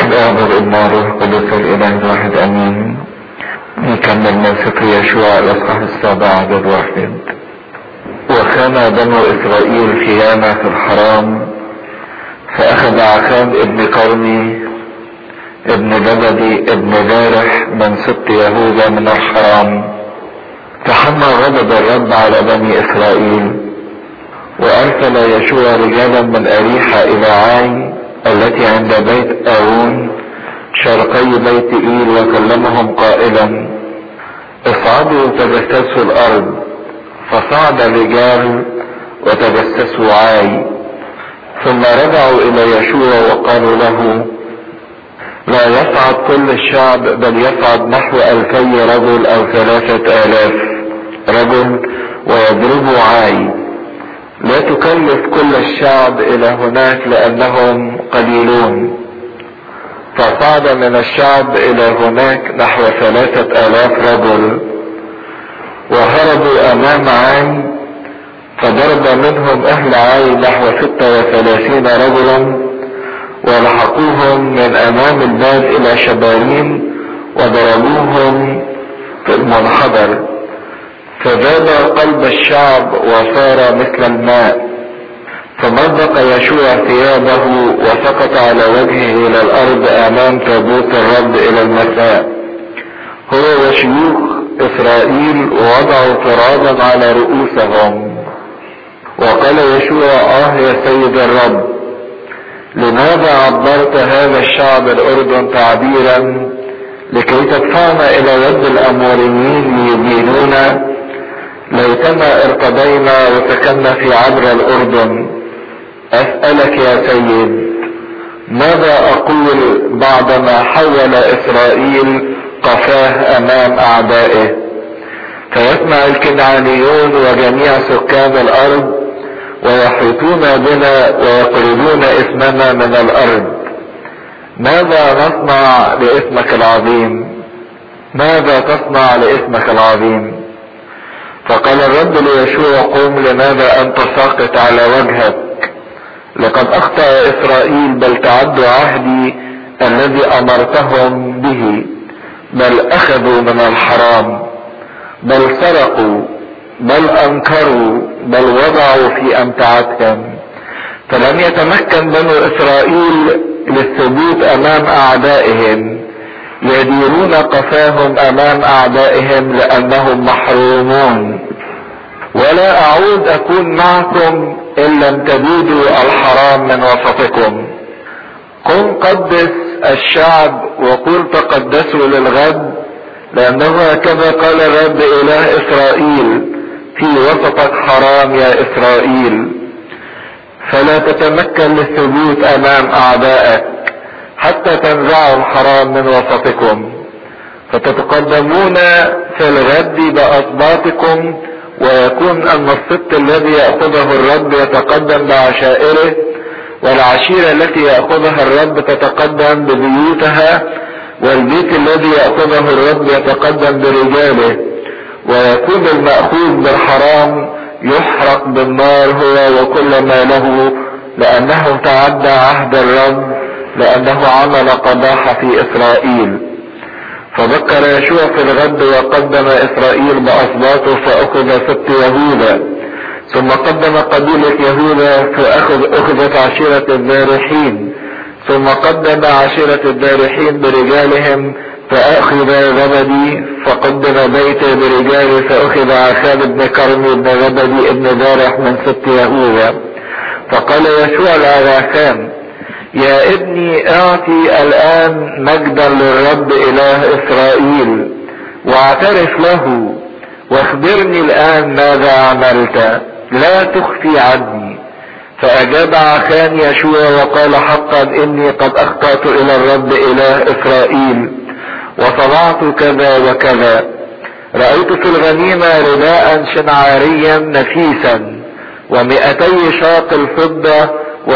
الآب والابن والروح القدس الإله الواحد آمين نكمل من سفر يشوع الأصحاح السابع عدد واحد وكان بنو إسرائيل خيانة في الحرام فأخذ عخان ابن قرني ابن لبدي ابن بارح من سبط يهوذا من الحرام فحمى غضب الرب على بني إسرائيل وأرسل يشوع رجالا من أريحة إلى عاي التي عند بيت آون شرقي بيت إيل وكلمهم قائلا اصعدوا تجسسوا الأرض فصعد الرجال وتجسسوا عاي ثم رجعوا إلى يشوع وقالوا له لا يصعد كل الشعب بل يصعد نحو ألفي رجل أو ثلاثة آلاف رجل ويضربوا عاي لا تكلف كل الشعب الى هناك لانهم قليلون فصعد من الشعب الى هناك نحو ثلاثة الاف رجل وهربوا امام عاي فضرب منهم اهل عاي نحو ستة وثلاثين رجلا ولحقوهم من امام الباب الى شبارين وضربوهم في المنحدر فذاب قلب الشعب وصار مثل الماء فمزق يشوع ثيابه وسقط على وجهه الى الارض امام تابوت الرب الى المساء هو وشيوخ اسرائيل وضعوا ترابا على رؤوسهم وقال يشوع اه يا سيد الرب لماذا عبرت هذا الشعب الاردن تعبيرا لكي تدفعنا الى يد الاموريين ليدينونا ليتنا ارتضينا وسكننا في عبر الاردن اسألك يا سيد ماذا اقول بعدما حول اسرائيل قفاه امام اعدائه فيسمع الكنعانيون وجميع سكان الارض ويحيطون بنا ويقربون اسمنا من الارض ماذا نصنع لاسمك العظيم ماذا تصنع لاسمك العظيم فقال الرب ليشوع قوم لماذا انت ساقط على وجهك لقد اخطا اسرائيل بل تعدوا عهدي الذي امرتهم به بل اخذوا من الحرام بل سرقوا بل انكروا بل وضعوا في امتعتهم فلم يتمكن بنو اسرائيل للثبوت امام اعدائهم يديرون قفاهم امام اعدائهم لانهم محرومون ولا اعود اكون معكم ان لم تبيدوا الحرام من وسطكم قم قدس الشعب وقل تقدسوا للغد لانه هكذا قال الرب اله اسرائيل في وسطك حرام يا اسرائيل فلا تتمكن للثبوت امام اعدائك حتى تنزعوا الحرام من وسطكم فتتقدمون في الغد بأصباطكم ويكون أن السبط الذي يأخذه الرب يتقدم بعشائره والعشيرة التي يأخذها الرب تتقدم ببيوتها والبيت الذي يأخذه الرب يتقدم برجاله ويكون المأخوذ بالحرام يحرق بالنار هو وكل ما له لأنه تعدى عهد الرب لأنه عمل قباحة في إسرائيل فذكر يشوع في الغد وقدم إسرائيل بأصباطه فأخذ سبط يهوذا ثم قدم قبيلة يهوذا فأخذ أخذت عشيرة الذارحين ثم قدم عشيرة الذارحين برجالهم فأخذ غبدي فقدم بيته برجاله فأخذ عخاب بن كرمي بن غبدي ابن ذارح من سبط يهوذا فقال يشوع لعراكان يا ابني اعطي الان مجدا للرب اله اسرائيل واعترف له واخبرني الان ماذا عملت لا تخفي عني فاجاب عخان يشوع وقال حقا اني قد اخطأت الى الرب اله اسرائيل وصنعت كذا وكذا رأيت في الغنيمة رداء شنعاريا نفيسا ومئتي شاق الفضة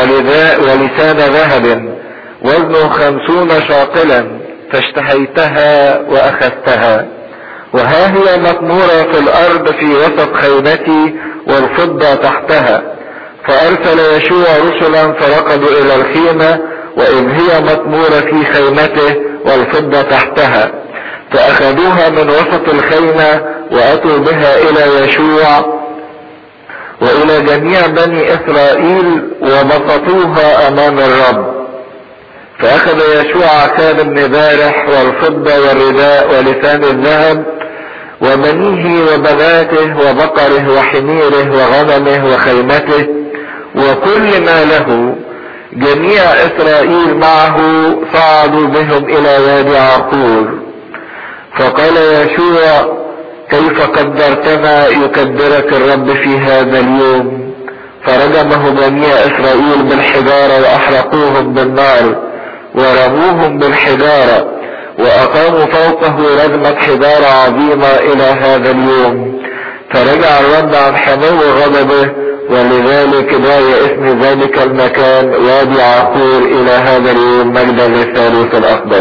ولسان ذهب وزنه خمسون شاقلا فاشتهيتها واخذتها وها هي مطمورة في الارض في وسط خيمتي والفضة تحتها فارسل يشوع رسلا فرقدوا الى الخيمة وإذ هي مطمورة في خيمته والفضة تحتها فأخذوها من وسط الخيمة وأتوا بها إلى يشوع وإلى جميع بني إسرائيل وبسطوها أمام الرب فأخذ يشوع عكاب بن بارح والفضة والرداء ولسان الذهب وبنيه وبناته وبقره وحميره وغنمه وخيمته وكل ما له جميع اسرائيل معه صعدوا بهم الى وادي عقور فقال يشوع كيف قدرتنا يكدرك الرب في هذا اليوم فرجمه جميع اسرائيل بالحجارة واحرقوهم بالنار ورموهم بالحجارة واقاموا فوقه رجمة حجارة عظيمة الى هذا اليوم فرجع الرب عن حمو غضبه ولذلك دعي اسم ذلك المكان وادي عقور الى هذا اليوم مجدا للثالوث الاقدس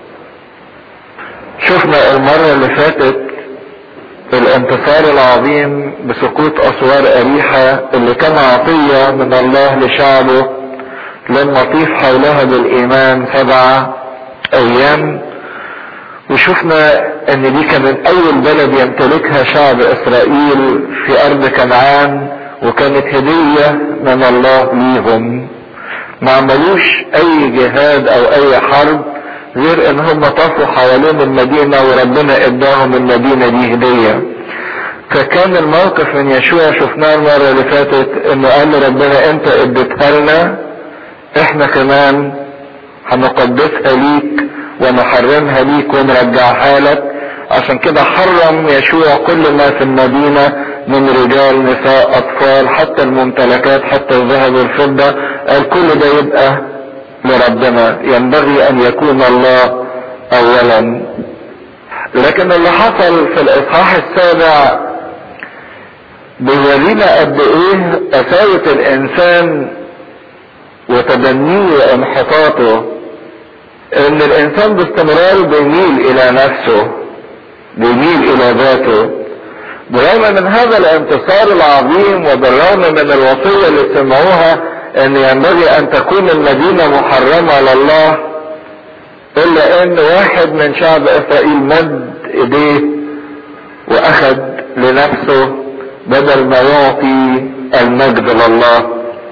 شفنا المرة اللي فاتت الانتصار العظيم بسقوط اسوار اريحة اللي كان عطية من الله لشعبه لما طيف حولها بالايمان سبعة ايام وشفنا ان دي كانت اول بلد يمتلكها شعب اسرائيل في ارض كنعان وكانت هدية من الله ليهم ما عملوش اي جهاد او اي حرب غير ان هم طافوا حوالين المدينة وربنا اداهم المدينة دي هدية فكان الموقف من يشوع شفناه المرة اللي فاتت انه قال لربنا انت اديتها لنا احنا كمان هنقدسها ليك ونحرمها ليك ونرجعها لك عشان كده حرم يشوع كل ما في المدينة من رجال نساء اطفال حتى الممتلكات حتى الذهب والفضة قال كل ده يبقى لربنا ينبغي ان يكون الله اولا لكن اللي حصل في الاصحاح السابع بيورينا قد ايه قساوة الانسان وتدنيه وانحطاطه ان الانسان باستمرار بيميل الى نفسه بيميل الى ذاته بالرغم من هذا الانتصار العظيم وبالرغم من الوصية اللي سمعوها ان ينبغي ان تكون المدينة محرمة لله الا ان واحد من شعب اسرائيل مد ايديه واخد لنفسه بدل ما يعطي المجد لله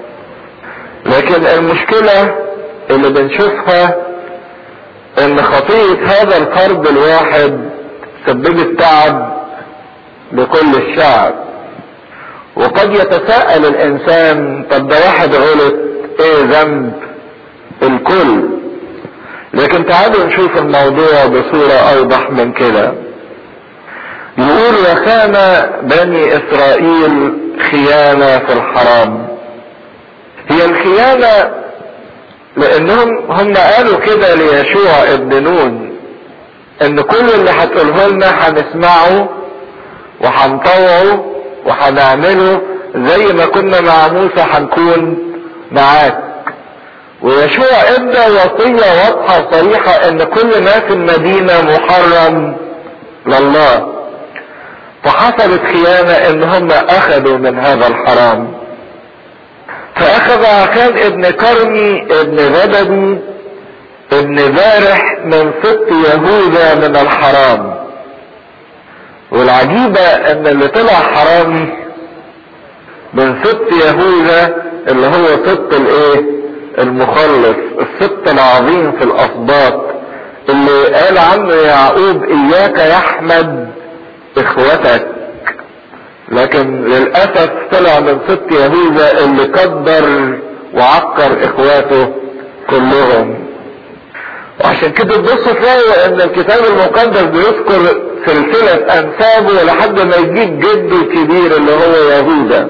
لكن المشكلة اللي بنشوفها ان خطيئة هذا الفرد الواحد سببت تعب لكل الشعب وقد يتساءل الانسان طب ده واحد غلط ايه ذنب الكل لكن تعالوا نشوف الموضوع بصورة اوضح من كده يقول وكان بني اسرائيل خيانة في الحرام هي الخيانة لانهم هم قالوا كده ليشوع ابن نون ان كل اللي هتقوله لنا هنسمعه وهنطوعه وهنعمله زي ما كنا مع موسى هنكون معاك ويشوع ادى وصية واضحة صريحة ان كل ما في المدينة محرم لله فحصلت خيانة ان هم اخذوا من هذا الحرام فاخذ عكان ابن كرمي ابن غددي ابن بارح من ست يهوذا من الحرام والعجيبة ان اللي طلع حرامي من ست يهوذا اللي هو ست الايه المخلص الست العظيم في الاسباط اللي قال عنه يعقوب اياك يحمد اخوتك لكن للاسف طلع من ست يهوذا اللي قدر وعكر اخواته كلهم وعشان كده تبصوا تلاقوا ان الكتاب المقدس بيذكر سلسلة انسابه لحد ما يجيب جده الكبير اللي هو يهوذا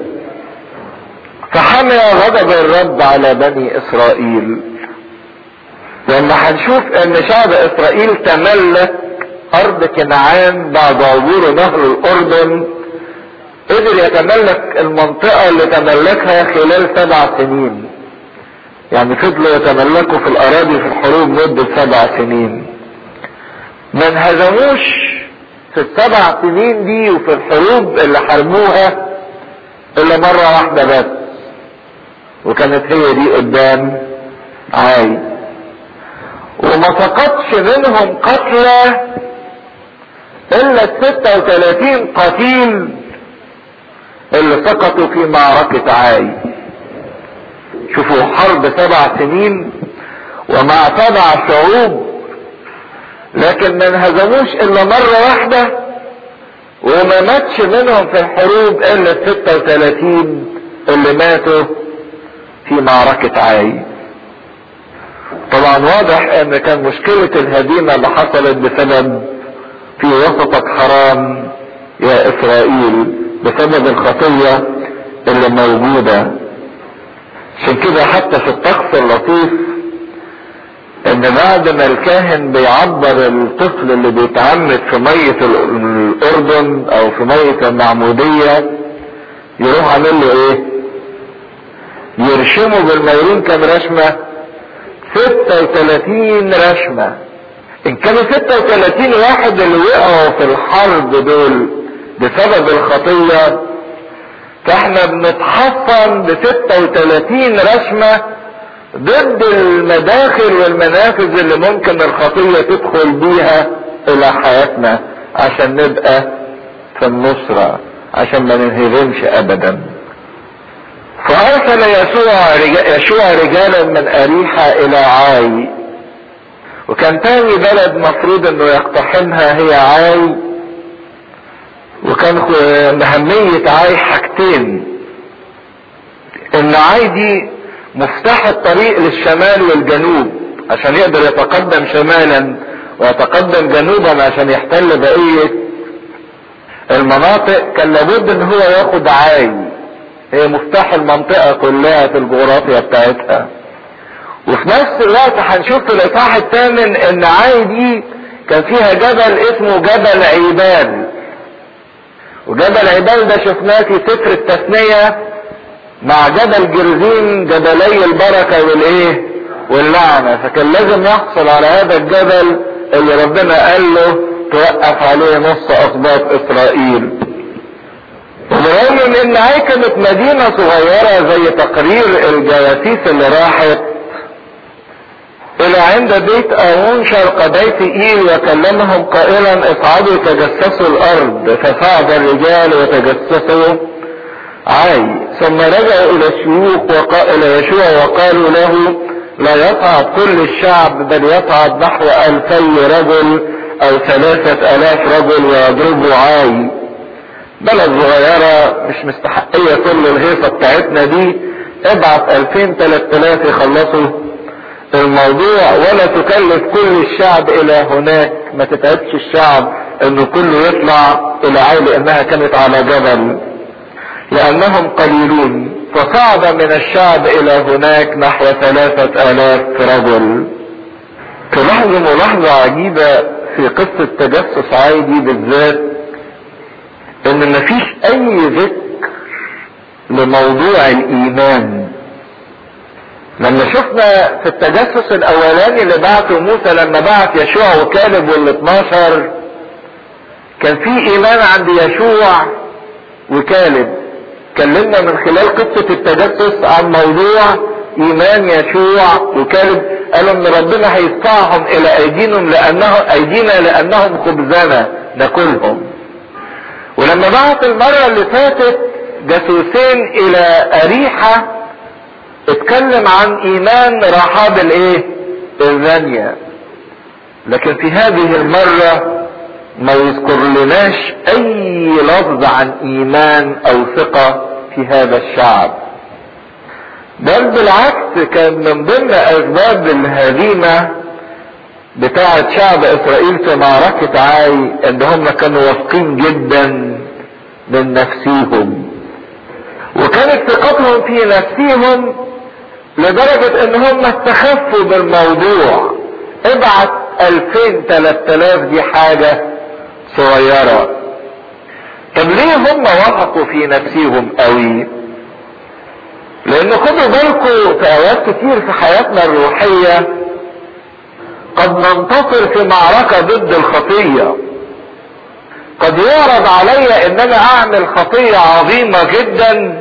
فحمى غضب الرب على بني اسرائيل لما هنشوف ان شعب اسرائيل تملك ارض كنعان بعد عبور نهر الاردن قدر يتملك المنطقة اللي تملكها خلال سبع سنين يعني فضلوا يتملكوا في الاراضي في الحروب مدة سبع سنين ما انهزموش في السبع سنين دي وفي الحروب اللي حرموها الا مرة واحدة بس وكانت هي دي قدام عاي وما سقطش منهم قتلى الا الستة وثلاثين قتيل اللي سقطوا في معركة عاي شوفوا حرب سبع سنين ومع سبع شعوب لكن ما انهزموش الا مرة واحدة وما ماتش منهم في الحروب الا الستة وثلاثين اللي ماتوا في معركة عاي طبعا واضح ان كان مشكلة الهزيمة اللي حصلت بسبب في وسطك حرام يا اسرائيل بسبب الخطية اللي موجودة عشان كده حتى في الطقس اللطيف ان بعد ما الكاهن بيعبر الطفل اللي بيتعمد في مية الاردن او في مية المعمودية يروح عامل له ايه يرشمه بالميرون كام رشمة 36 رشمة ان كانوا 36 واحد اللي وقعوا في الحرب دول بسبب الخطية فاحنا بنتحصن ب 36 رشمة ضد المداخل والمنافذ اللي ممكن الخطية تدخل بيها الى حياتنا عشان نبقى في النصرة عشان ما ننهزمش ابدا فارسل يسوع يشوع رجالا من اريحة الى عاي وكان تاني بلد مفروض انه يقتحمها هي عاي وكان اهمية عاي حاجتين ان عاي دي مفتاح الطريق للشمال والجنوب عشان يقدر يتقدم شمالا ويتقدم جنوبا عشان يحتل بقية المناطق كان لابد ان هو ياخد عاي هي مفتاح المنطقة كلها في الجغرافيا بتاعتها وفي نفس الوقت هنشوف في الاصحاح الثامن ان عاي دي كان فيها جبل اسمه جبل عيبان وجبل عيبان ده شفناه في سفر التثنية مع جبل جرزين جبلي البركة والايه واللعنة فكان لازم يحصل على هذا الجبل اللي ربنا قال له توقف عليه نص اسباط اسرائيل وبرغم من ان عاي كانت مدينة صغيرة زي تقرير الجواسيس اللي راحت الى عند بيت اون شرق بيت ايل وكلمهم قائلا اصعدوا تجسسوا الارض فصعد الرجال وتجسسوا عاي ثم رجعوا الى الشيوخ وقال يشوع وقالوا له لا يصعد كل الشعب بل يصعد نحو الفي رجل او ثلاثة الاف رجل ويضربوا عاي بلد صغيرة مش مستحقية كل الهيصة بتاعتنا دي ابعت الفين تلات الاف يخلصوا الموضوع ولا تكلف كل الشعب الى هناك ما تتعبش الشعب انه كله يطلع الى عاي لانها كانت على جبل لانهم قليلون فصعد من الشعب الى هناك نحو ثلاثة الاف رجل تلاحظوا ملاحظة عجيبة في قصة تجسس عايدي بالذات ان مفيش اي ذكر لموضوع الايمان لما شفنا في التجسس الاولاني اللي بعته موسى لما بعت يشوع وكالب وال 12 كان في ايمان عند يشوع وكالب اتكلمنا من خلال قصة التجسس عن موضوع ايمان يشوع وكالب قالوا ان ربنا هيدفعهم الى ايديهم لانه ايدينا لانهم خبزنا ناكلهم ولما بعت المرة اللي فاتت جاسوسين الى اريحة اتكلم عن ايمان رحاب الايه الزانية لكن في هذه المرة ما يذكر لناش اي لفظ عن ايمان او ثقة في هذا الشعب بل بالعكس كان من ضمن اسباب الهزيمة بتاعة شعب اسرائيل في معركة عاي ان هم كانوا واثقين جدا من نفسيهم وكانت ثقتهم في نفسيهم لدرجة ان هم استخفوا بالموضوع ابعت الفين تلات الاف دي حاجة صغيرة طب ليه هم وثقوا في نفسيهم قوي لان خدوا بالكم في اوقات كتير في حياتنا الروحية قد ننتصر في معركة ضد الخطية قد يعرض علي ان انا اعمل خطية عظيمة جدا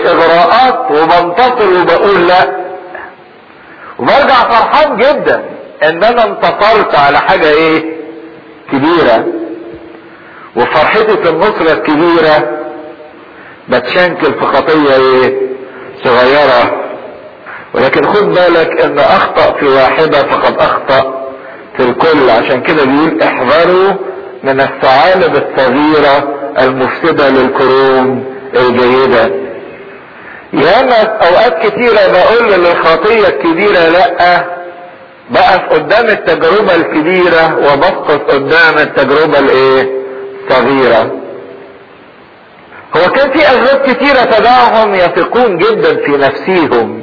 وباغراءات وبنتصر وبقول لا وبرجع فرحان جدا ان انا انتصرت على حاجة ايه كبيرة وفرحتي في النصرة الكبيرة بتشنكل في خطية ايه صغيرة ولكن خد بالك ان اخطأ في واحدة فقد اخطأ في الكل عشان كده بيقول احذروا من الثعالب الصغيرة المفسدة للكروم الجيدة ياما اوقات كتيرة بقول للخطية الكبيرة لا بقف قدام التجربة الكبيرة وبسقط قدام التجربة الايه صغيرة هو كان في اسباب كتيرة تدعهم يثقون جدا في نفسيهم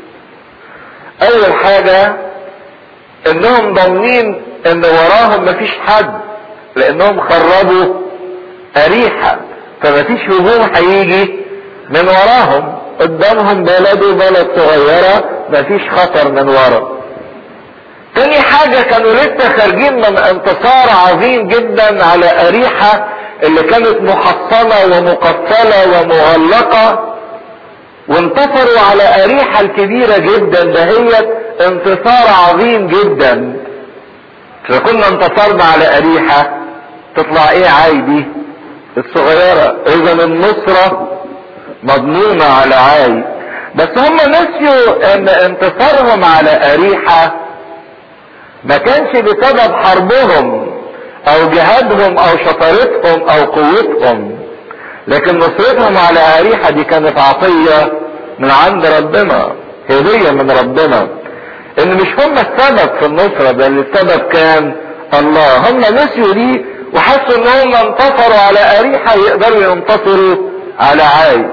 اول حاجة انهم ضامنين ان وراهم مفيش حد لانهم خربوا اريحة فمفيش هجوم هيجي من وراهم قدامهم بلد وبلد صغيرة مفيش خطر من ورا تاني حاجة كانوا لسه خارجين من انتصار عظيم جدا على اريحة اللي كانت محصنة ومقفلة ومغلقة وانتصروا على اريحة الكبيرة جدا دهيت انتصار عظيم جدا فكنا انتصرنا على اريحة تطلع ايه عايدي الصغيرة اذا النصرة مضمونة على عاي بس هم نسيوا ان انتصارهم على اريحة ما كانش بسبب حربهم او جهادهم او شطارتهم او قوتهم لكن نصرتهم على اريحة دي كانت عطية من عند ربنا هدية من ربنا ان مش هم السبب في النصرة بل السبب كان الله هم نسيوا دي وحسوا ان هم انتصروا على اريحة يقدروا ينتصروا على عاي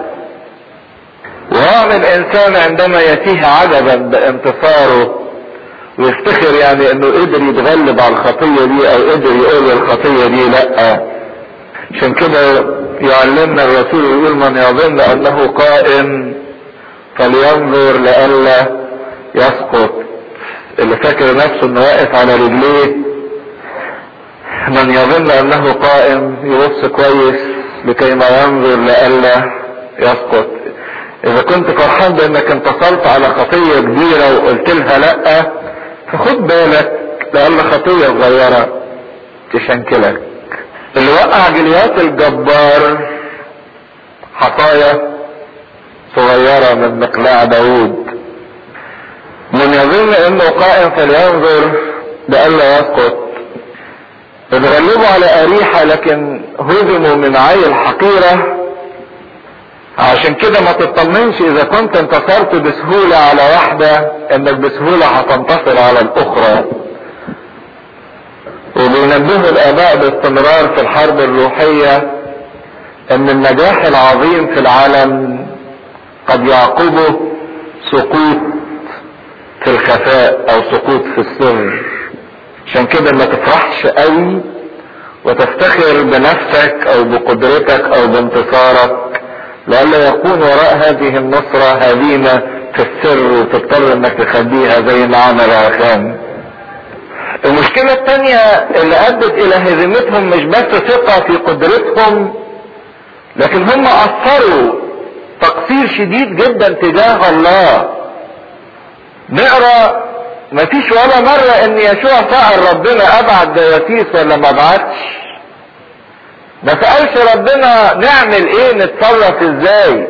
ويعمل الانسان عندما يتيه عجبا بانتصاره ويفتخر يعني انه قدر يتغلب على الخطية دي او قدر يقول الخطية دي لا عشان كده يعلمنا الرسول يقول من يظن انه قائم فلينظر لئلا يسقط اللي فاكر نفسه انه واقف على رجليه من يظن انه قائم يبص كويس لكي ما ينظر لئلا يسقط اذا كنت فرحان بانك انتصرت على خطية كبيرة وقلت لها لا فخد بالك لأن خطية صغيرة تشنكلك اللي وقع جليات الجبار حصايا صغيرة من مقلاع داوود من يظن انه قائم فلينظر لئلا يسقط اتغلبوا على اريحة لكن هزموا من عيل حقيرة عشان كده ما تطمنش اذا كنت انتصرت بسهولة على واحدة انك بسهولة هتنتصر على الاخرى وبينبهوا الاباء باستمرار في الحرب الروحية ان النجاح العظيم في العالم قد يعقبه سقوط في الخفاء او سقوط في السر عشان كده ما تفرحش قوي وتفتخر بنفسك او بقدرتك او بانتصارك لئلا يكون وراء هذه النصرة هزيمة في السر وتضطر انك تخبيها زي ما عمل عشان المشكلة التانية اللي ادت الى هزيمتهم مش بس ثقة في قدرتهم لكن هم اثروا تقصير شديد جدا تجاه الله نقرا مفيش ولا مرة ان يشوع سأل ربنا ابعت جواسيس ولا ما بعتش ما سألش ربنا نعمل ايه نتصرف ازاي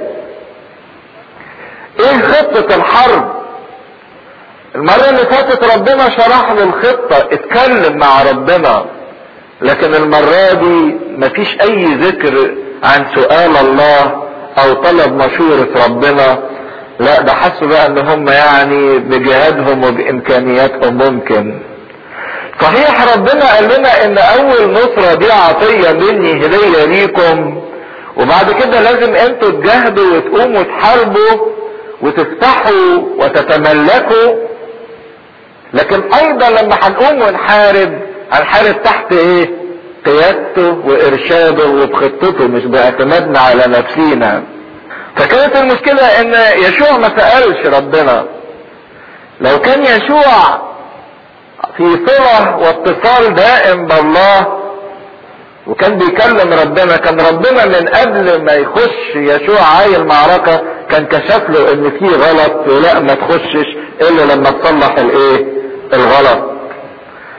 ايه خطة الحرب المرة اللي فاتت ربنا شرح له الخطة اتكلم مع ربنا لكن المرة دي مفيش اي ذكر عن سؤال الله او طلب مشورة ربنا لا ده حسوا بقى ان هم يعني بجهادهم وبامكانياتهم ممكن صحيح ربنا قال لنا ان اول نصرة دي عطية مني هدية ليكم وبعد كده لازم انتوا تجاهدوا وتقوموا تحاربوا وتفتحوا وتتملكوا لكن ايضا لما هنقوم ونحارب هنحارب تحت ايه قيادته وارشاده وبخطته مش باعتمادنا على نفسينا فكانت المشكلة ان يشوع ما سألش ربنا لو كان يشوع في صلة واتصال دائم بالله وكان بيكلم ربنا كان ربنا من قبل ما يخش يشوع عاي المعركة كان كشف له ان في غلط ولا ما تخشش الا لما تصلح الايه الغلط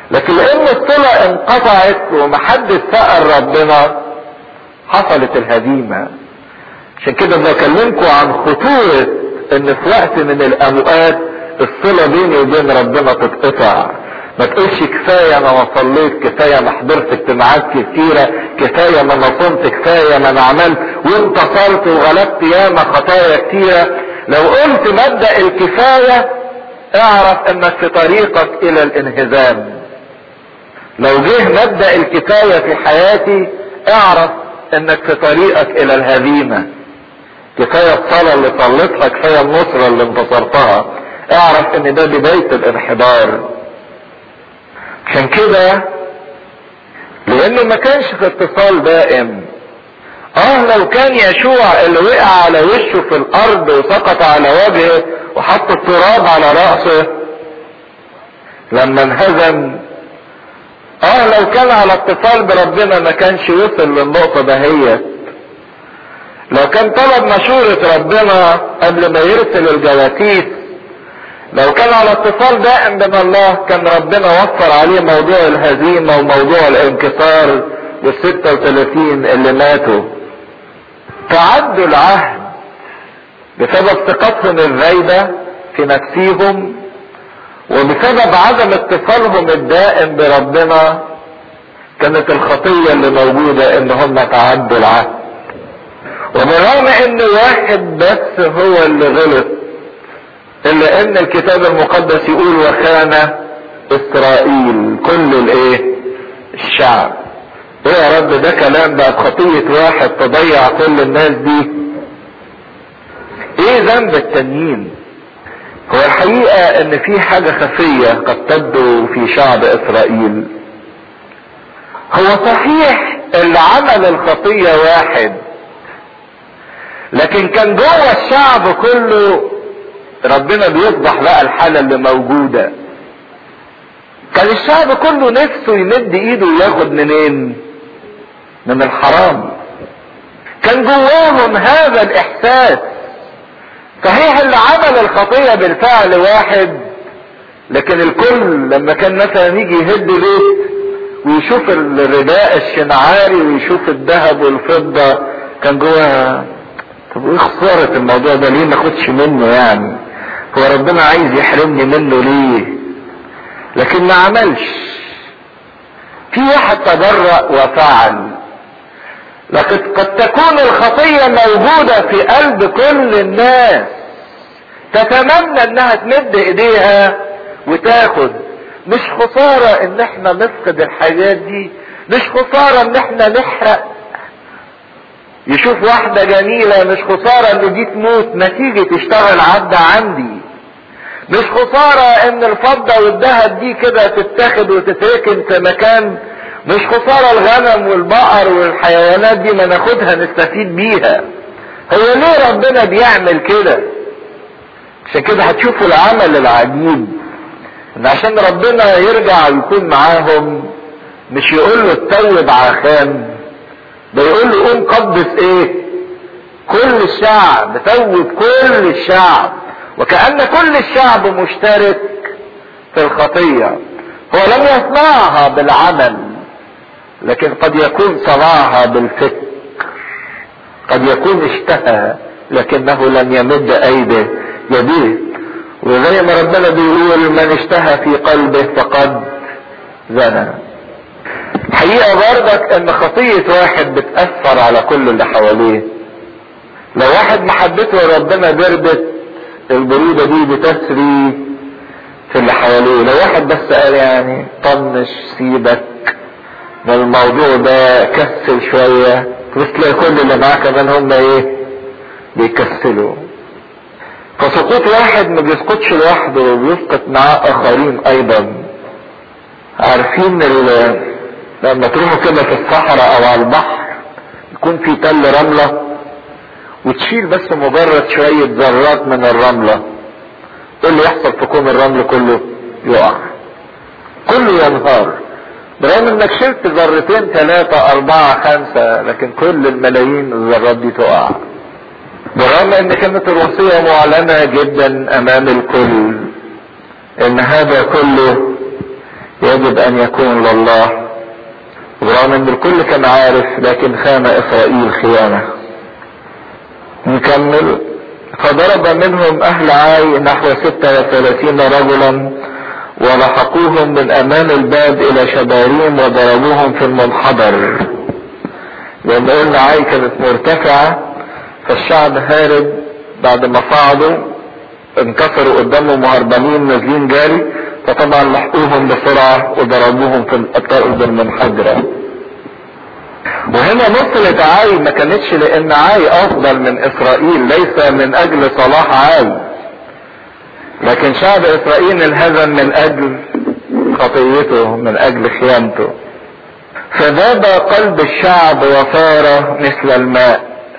لكن لان الصلة انقطعت ومحدش سأل ربنا حصلت الهزيمة عشان كده بكلمكم عن خطورة ان في وقت من الاوقات الصلة بيني وبين ربنا تتقطع ما تقولش كفاية انا ما صليت كفاية انا حضرت اجتماعات كتيرة كفاية ما انا صمت كفاية ما انا عملت وانتصرت وغلبت ياما خطايا كتيرة لو قلت مبدأ الكفاية اعرف انك في طريقك الى الانهزام لو جه مبدأ الكفاية في حياتي اعرف انك في طريقك الى الهزيمة كفاية الصلاة اللي صليتها كفاية النصرة اللي انتصرتها اعرف ان ده بداية الانحدار عشان كده لانه ما كانش في اتصال دائم اه لو كان يشوع اللي وقع على وشه في الارض وسقط على وجهه وحط التراب على رأسه لما انهزم اه لو كان على اتصال بربنا ما كانش وصل للنقطة دهيت لو كان طلب مشورة ربنا قبل ما يرسل الجواسيس لو كان على اتصال دائم بين الله كان ربنا وفر عليه موضوع الهزيمة وموضوع الانكسار والستة وثلاثين اللي ماتوا تعدوا العهد بسبب ثقتهم الزايدة في نفسيهم وبسبب عدم اتصالهم الدائم بربنا كانت الخطية اللي موجودة ان هم تعدوا العهد وبرغم ان واحد بس هو اللي غلط الا ان الكتاب المقدس يقول وكان اسرائيل كل الايه الشعب ايه يا رب ده كلام بقى خطية واحد تضيع كل الناس دي ايه ذنب التانيين هو الحقيقة ان في حاجة خفية قد تبدو في شعب اسرائيل هو صحيح اللي عمل الخطية واحد لكن كان جوه الشعب كله ربنا بيفضح بقى الحالة اللي موجودة كان الشعب كله نفسه يمد ايده وياخد منين من الحرام كان جواهم هذا الاحساس صحيح اللي عمل الخطية بالفعل واحد لكن الكل لما كان مثلا يجي يهد بيت ويشوف الرداء الشنعاري ويشوف الذهب والفضة كان جوه طب ايه خسارة الموضوع ده ليه ما اخدش منه يعني هو ربنا عايز يحرمني منه ليه لكن ما عملش في واحد تبرأ وفعل لقد قد تكون الخطية موجودة في قلب كل الناس تتمنى انها تمد ايديها وتاخد مش خسارة ان احنا نفقد الحاجات دي مش خسارة ان احنا نحرق يشوف واحدة جميلة مش خسارة ان دي تموت نتيجة تشتغل عدى عندي مش خسارة ان الفضة والذهب دي كده تتاخد وتتركن في مكان مش خسارة الغنم والبقر والحيوانات دي ما ناخدها نستفيد بيها هو ليه ربنا بيعمل كده عشان كده هتشوفوا العمل العجيب ان عشان ربنا يرجع ويكون معاهم مش يقول له اتوب عخان ده يقول له قوم قدس ايه كل الشعب توب كل الشعب وكأن كل الشعب مشترك في الخطية هو لم يصنعها بالعمل لكن قد يكون صنعها بالفكر قد يكون اشتهى لكنه لم يمد ايده يديه وزي ما ربنا بيقول من اشتهى في قلبه فقد زنى الحقيقة برضك ان خطية واحد بتأثر على كل اللي حواليه لو واحد محبته ربنا بردت البرودة دي بتسري في اللي حواليه لو واحد بس قال يعني طنش سيبك من الموضوع ده كسل شوية بس تلاقي كل اللي معاه كمان هم ايه بيكسلوا فسقوط واحد ما بيسقطش لوحده بيسقط معاه اخرين ايضا عارفين لما تروحوا كده في الصحراء او على البحر يكون في تل رملة وتشيل بس مجرد شوية ذرات من الرملة ايه اللي يحصل في كوم الرمل كله يقع كله ينهار برغم انك شلت ذرتين ثلاثة اربعة خمسة لكن كل الملايين الذرات دي تقع برغم ان كانت الوصية معلنة جدا امام الكل ان هذا كله يجب يجب ان يكون لله ورغم ان الكل كان عارف لكن خان اسرائيل خيانة نكمل فضرب منهم اهل عاي نحو ستة وثلاثين رجلا ولحقوهم من امام الباب الى شباريم وضربوهم في المنحدر لان قلنا عاي كانت مرتفعة فالشعب هارب بعد ما صعدوا انكسروا قدامهم مهربانين نازلين جاري فطبعا لحقوهم بسرعة وضربوهم في الارض المنحدرة وهنا نصرة عاي ما كانتش لان عاي افضل من اسرائيل ليس من اجل صلاح عاي لكن شعب اسرائيل انهزم من اجل خطيته من اجل خيانته فذاب قلب الشعب وصار مثل الماء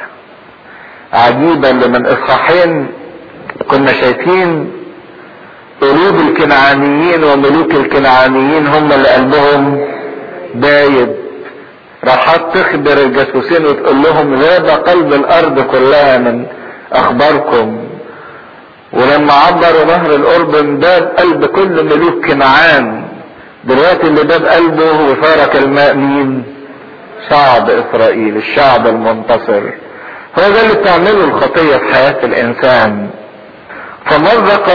عجيبا لمن اصحاحين كنا شايفين قلوب الكنعانيين وملوك الكنعانيين هم اللي قلبهم بايد راحت تخبر الجاسوسين وتقول لهم ذاب قلب الارض كلها من اخباركم ولما عبروا نهر الاردن باب قلب كل ملوك كنعان دلوقتي اللي باب قلبه وفارق الماء مين شعب اسرائيل الشعب المنتصر هو ده اللي بتعمله الخطية في حياة الانسان فمزق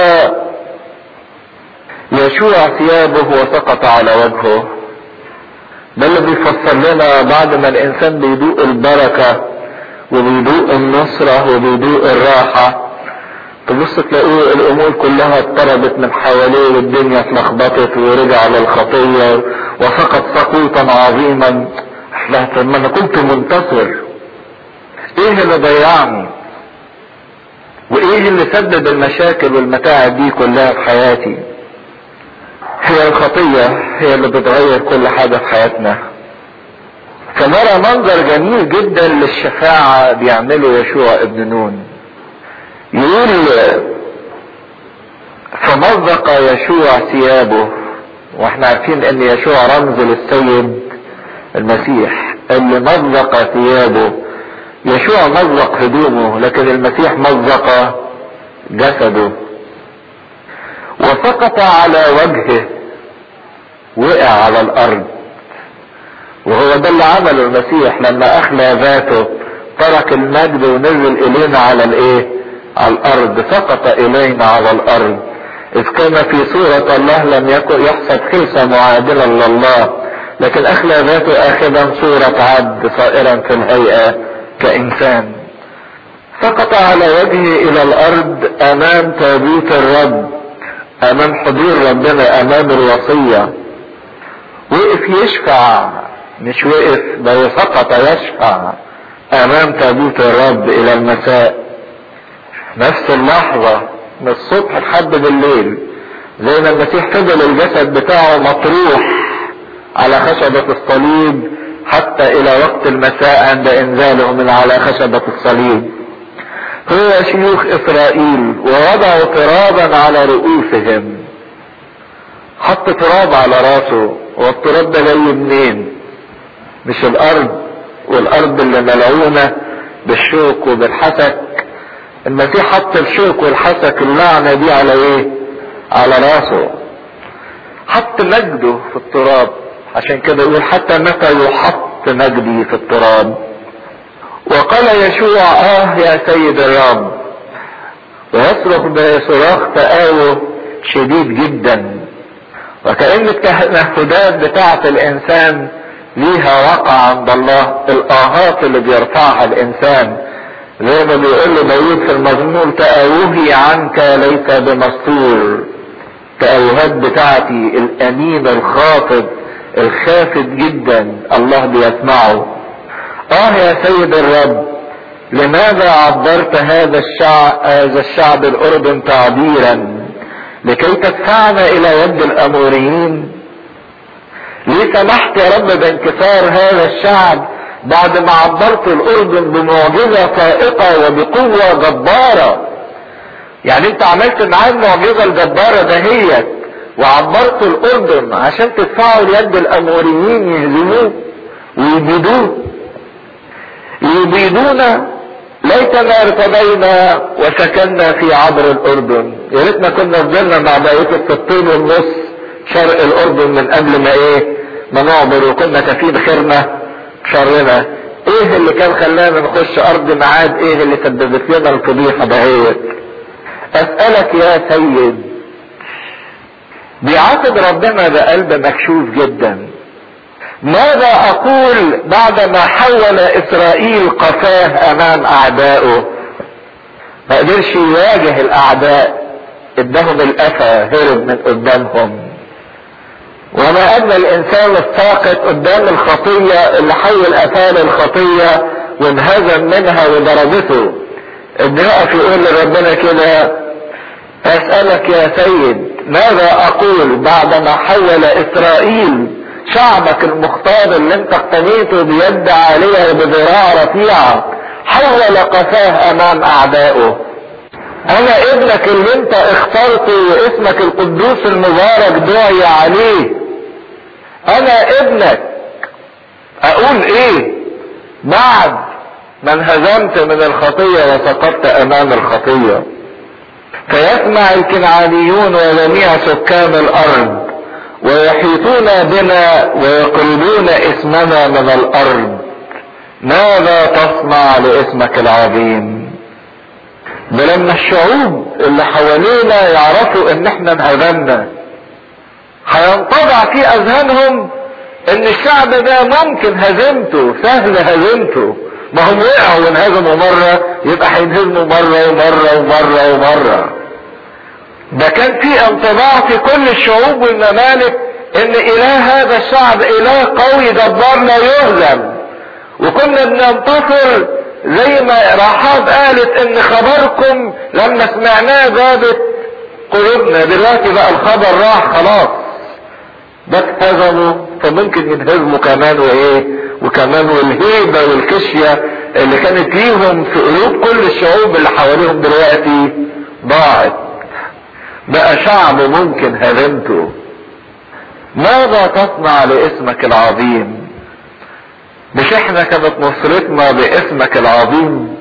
يشوع ثيابه وسقط على وجهه ده اللي بيفسر لنا بعد ما الانسان بيدوق البركة وبيدوق النصرة وبيدوق الراحة تبص تلاقيه الامور كلها اضطربت من حواليه والدنيا اتلخبطت ورجع للخطية وسقط سقوطا عظيما لا طب ما انا كنت منتصر ايه اللي ضيعني وايه اللي سبب المشاكل والمتاعب دي كلها في حياتي هي الخطية هي اللي بتغير كل حاجة في حياتنا فنرى منظر جميل جدا للشفاعة بيعمله يشوع ابن نون يقول فمزق يشوع ثيابه واحنا عارفين ان يشوع رمز للسيد المسيح اللي مزق ثيابه يشوع مزق هدومه لكن المسيح مزق جسده وسقط على وجهه وقع على الارض وهو ده اللي عمله المسيح لما اخلى ذاته ترك المجد ونزل الينا على الايه على الارض سقط الينا على الارض اذ كان في صورة الله لم يكن يحسب خلسة معادلا لله لكن اخلى ذاته اخذا صورة عبد صائرا في الهيئة كانسان سقط على وجهه الى الارض امام تابوت الرب امام حضور ربنا امام الوصية وقف يشفع مش وقف ده سقط يشفع امام تابوت الرب الى المساء نفس اللحظة من الصبح لحد بالليل زي ما المسيح فضل الجسد بتاعه مطروح على خشبة الصليب حتى الى وقت المساء عند انزاله من على خشبة الصليب هو شيوخ اسرائيل ووضعوا ترابا على رؤوسهم حط تراب على راسه والتراب ده جاي منين مش الارض والارض اللي ملعونة بالشوك وبالحسك المسيح حط الشوك والحسك اللعنة دي على ايه على راسه حط مجده في التراب عشان كده يقول حتى متى يحط مجدي في التراب وقال يشوع اه يا سيد الرب ويصرخ بصراخ تآوه شديد جدا وكأن التنهدات بتاعة الإنسان ليها وقع عند الله الآهات اللي بيرفعها الإنسان زي ما بيقول له داوود في المزمور تآوهي عنك ليس بمستور تآوهات بتاعتي الأمين الخافض الخافت جدا الله بيسمعه اه يا سيد الرب لماذا عبرت هذا الشعب هذا الشعب الاردن تعبيرا لكي تدفعنا الى يد الاموريين ليه سمحت يا رب بانكسار هذا الشعب بعد ما عبرت الاردن بمعجزة فائقة وبقوة جبارة يعني انت عملت معاه المعجزة الجبارة دهيت وعبرت الاردن عشان تدفعوا ليد الاموريين يهزموه ويبيدوه يبيدونا ليتنا ارتدينا وسكننا في عبر الاردن يا ريتنا كنا فضلنا مع بقيه الطين والنص شرق الاردن من قبل ما ايه ما نعبر وكنا كافين خيرنا شرنا ايه اللي كان خلانا نخش ارض معاد ايه اللي سببت لنا الفضيحه دهيت اسالك يا سيد بيعاتب ربنا بقلب مكشوف جدا ماذا اقول بعدما حول اسرائيل قفاه امام اعدائه ما قدرش يواجه الاعداء ادهم القفا هرب من قدامهم وما ان الانسان الساقط قدام الخطية اللي حول افعال الخطية وانهزم منها وضربته ان يقف يقول لربنا كده اسألك يا سيد ماذا اقول بعدما حول اسرائيل شعبك المختار اللي انت اقتنيته بيد عالية بذراع رفيعة حول قفاه امام اعدائه انا ابنك اللي انت اخترته واسمك القدوس المبارك دعي عليه انا ابنك اقول ايه بعد ما انهزمت من الخطية وسقطت امام الخطية فيسمع الكنعانيون وجميع سكان الارض ويحيطون بنا ويقلبون اسمنا من الارض ماذا تصنع لاسمك العظيم ده لما الشعوب اللي حوالينا يعرفوا ان احنا انهزمنا هينطبع في اذهانهم ان الشعب ده ممكن هزمته سهل هزمته ما هم وقعوا وانهزموا مرة يبقى هينهزموا مرة ومرة ومرة ومرة ده كان في انطباع في كل الشعوب والممالك ان اله هذا الشعب اله قوي جبار لا يهزم وكنا بننتصر زي ما رحاب قالت ان خبركم لما سمعناه زادت قلوبنا دلوقتي بقى الخبر راح خلاص ده اتهزموا فممكن ينهزموا كمان وايه وكمان والهيبة والكشية اللي كانت ليهم في قلوب كل الشعوب اللي حواليهم دلوقتي ضاعت بقى شعب ممكن هزمته ماذا تصنع لاسمك العظيم مش احنا كانت نصرتنا باسمك العظيم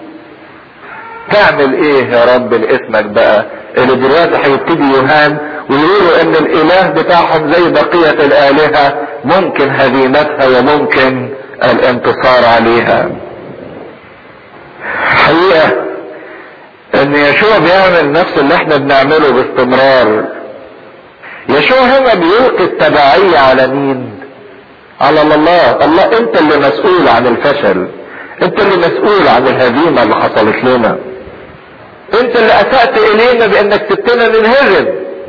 تعمل ايه يا رب لاسمك بقى اللي دلوقتي هيبتدي يهان ويقولوا ان الاله بتاعهم زي بقية الالهة ممكن هزيمتها وممكن الانتصار عليها حقيقة ان يشوع بيعمل نفس اللي احنا بنعمله باستمرار يشوع هنا بيلقي التبعية على مين على الله الله انت اللي مسؤول عن الفشل انت اللي مسؤول عن الهزيمة اللي حصلت لنا انت اللي اسأت الينا بانك سبتنا ننهزم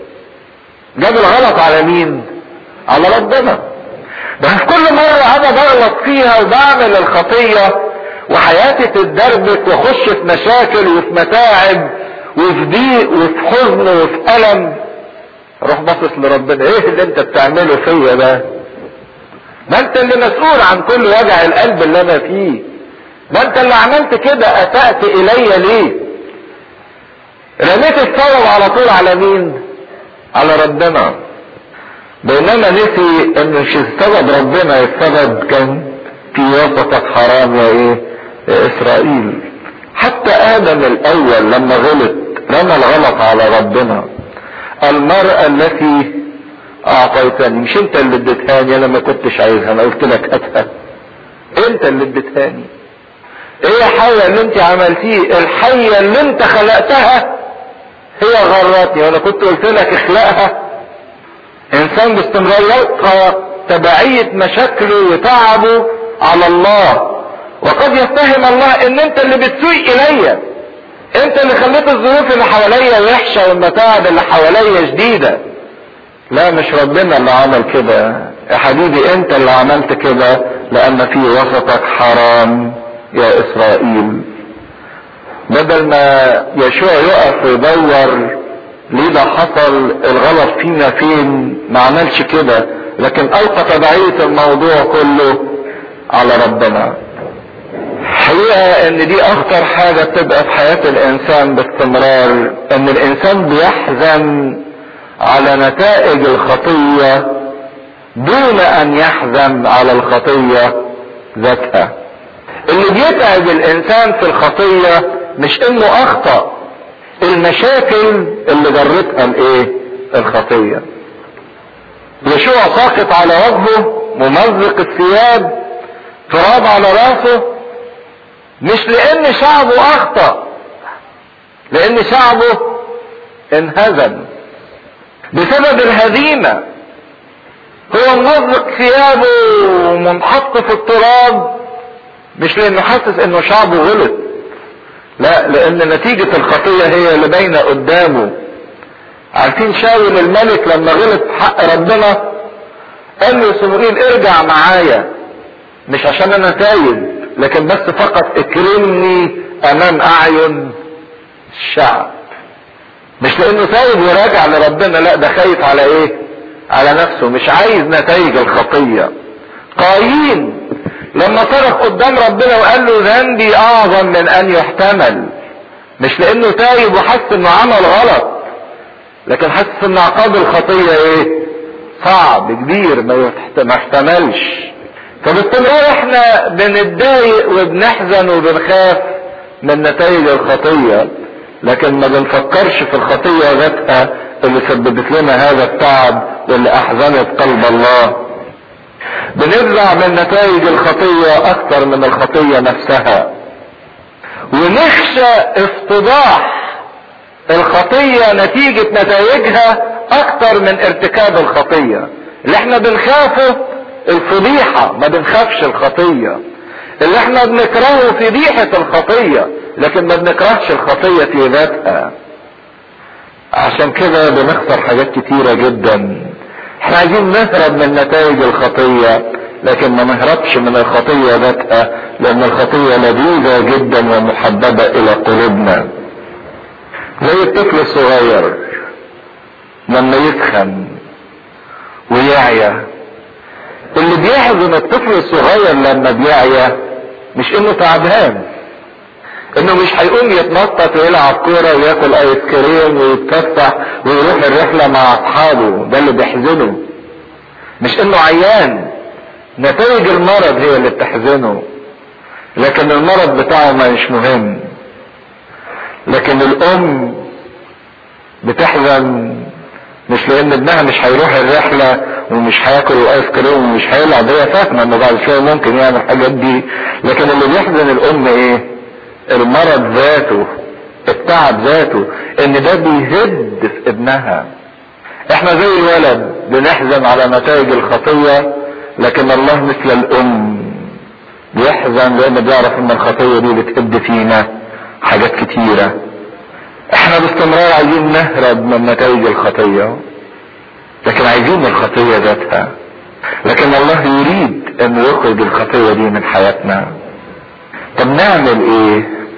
جاب الغلط على مين على ربنا بس كل مرة انا بغلط فيها وبعمل الخطية وحياتي تتدربك واخش في مشاكل وفي متاعب وفي ضيق وفي حزن وفي الم اروح باصص لربنا ايه اللي انت بتعمله فيا ده ما انت اللي مسؤول عن كل وجع القلب اللي انا فيه ما انت اللي عملت كده اسأت الي ليه رميت الثوب على طول على مين على ربنا بينما نسي ان مش السبب ربنا السبب كان في وسطك حرام يا ايه يا اسرائيل حتى ادم الاول لما غلط رمى الغلط على ربنا المرأة التي اعطيتني مش انت اللي اديتهاني انا ما كنتش عايزها انا قلت لك هاتها انت اللي اديتهاني ايه حاجة اللي انت عملتيه الحية اللي انت خلقتها هي غرتني وانا كنت قلت لك اخلقها انسان باستمرار يلقى تبعية مشاكله وتعبه على الله وقد يتهم الله ان انت اللي بتسيء الي انت اللي خليت الظروف اللي حواليا وحشة والمتاعب اللي حواليا شديدة لا مش ربنا اللي عمل كده يا حبيبي انت اللي عملت كده لان في وسطك حرام يا اسرائيل بدل ما يشوع يقف ويدور ليه ده حصل الغلط فينا فين ما عملش كده لكن القى تبعية الموضوع كله على ربنا حقيقة ان دي اخطر حاجة بتبقى في حياة الانسان باستمرار ان الانسان بيحزن على نتائج الخطية دون ان يحزن على الخطية ذاتها اللي بيتعب الانسان في الخطية مش انه اخطأ المشاكل اللي جرتها الايه الخطية يشوع ساقط على وجهه ممزق الثياب تراب على راسه مش لان شعبه اخطأ لان شعبه انهزم بسبب الهزيمة هو ممزق ثيابه ومنحط في التراب مش لانه حاسس انه شعبه غلط لا لان نتيجة الخطية هي اللي باينة قدامه عارفين شاول الملك لما غلط في حق ربنا قال له صموئيل ارجع معايا مش عشان انا تايب لكن بس فقط اكرمني امام اعين الشعب مش لانه تايب وراجع لربنا لا ده خايف على ايه على نفسه مش عايز نتائج الخطية قايين لما صرخ قدام ربنا وقال له ذنبي اعظم من ان يحتمل مش لانه تايب وحس انه عمل غلط لكن حس ان عقاب الخطية ايه صعب كبير ما يحتملش فباستمرار احنا بنتضايق وبنحزن وبنخاف من نتائج الخطية لكن ما بنفكرش في الخطية ذاتها اللي سببت لنا هذا التعب واللي احزنت قلب الله بنفزع من نتائج الخطية اكتر من الخطية نفسها ونخشى افتضاح الخطية نتيجة نتائجها اكتر من ارتكاب الخطية اللي احنا بنخافه الفضيحة ما بنخافش الخطية اللي احنا بنكرهه فضيحة الخطية لكن ما بنكرهش الخطية في ذاتها عشان كده بنخسر حاجات كتيرة جدا احنا عايزين نهرب من نتائج الخطية لكن ما نهربش من الخطية ذاتها لان الخطية لذيذة جدا ومحببة الى قلوبنا زي الطفل الصغير لما يسخن ويعيا اللي بيحزن الطفل الصغير لما بيعيا مش انه تعبان انه مش هيقوم يتنطط ويلعب كورة وياكل ايس كريم ويتفتح ويروح الرحلة مع اصحابه ده اللي بيحزنه مش انه عيان نتائج المرض هي اللي بتحزنه لكن المرض بتاعه ما مش مهم لكن الام بتحزن مش لان ابنها مش هيروح الرحلة ومش هياكل الايس كريم ومش هيلعب هي فاهمة انه بعد شوية ممكن يعمل الحاجات دي لكن اللي بيحزن الام ايه المرض ذاته التعب ذاته ان ده بيهد في ابنها احنا زي الولد بنحزن على نتائج الخطية لكن الله مثل الام بيحزن لانه بيعرف ان الخطية دي بتهد فينا حاجات كتيرة احنا باستمرار عايزين نهرب من نتائج الخطية لكن عايزين الخطية ذاتها لكن الله يريد ان يخرج الخطية دي من حياتنا طب نعمل ايه